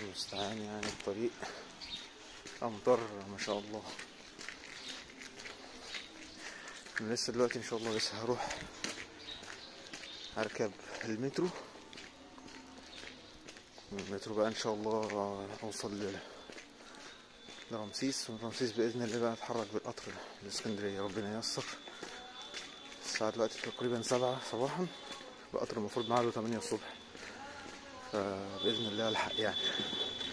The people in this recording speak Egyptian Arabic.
المستعان يعني الطريق أمطار ما شاء الله أنا لسه دلوقتي إن شاء الله لسه هروح هركب المترو من المترو بقى إن شاء الله أوصل ل- لرمسيس ومن رمسيس بإذن الله بقى أتحرك بالقطر لإسكندرية ربنا ييسر الساعة دلوقتي تقريبا سبعة صباحا القطر المفروض ميعاده تمانية الصبح فبإذن الله ألحق يعني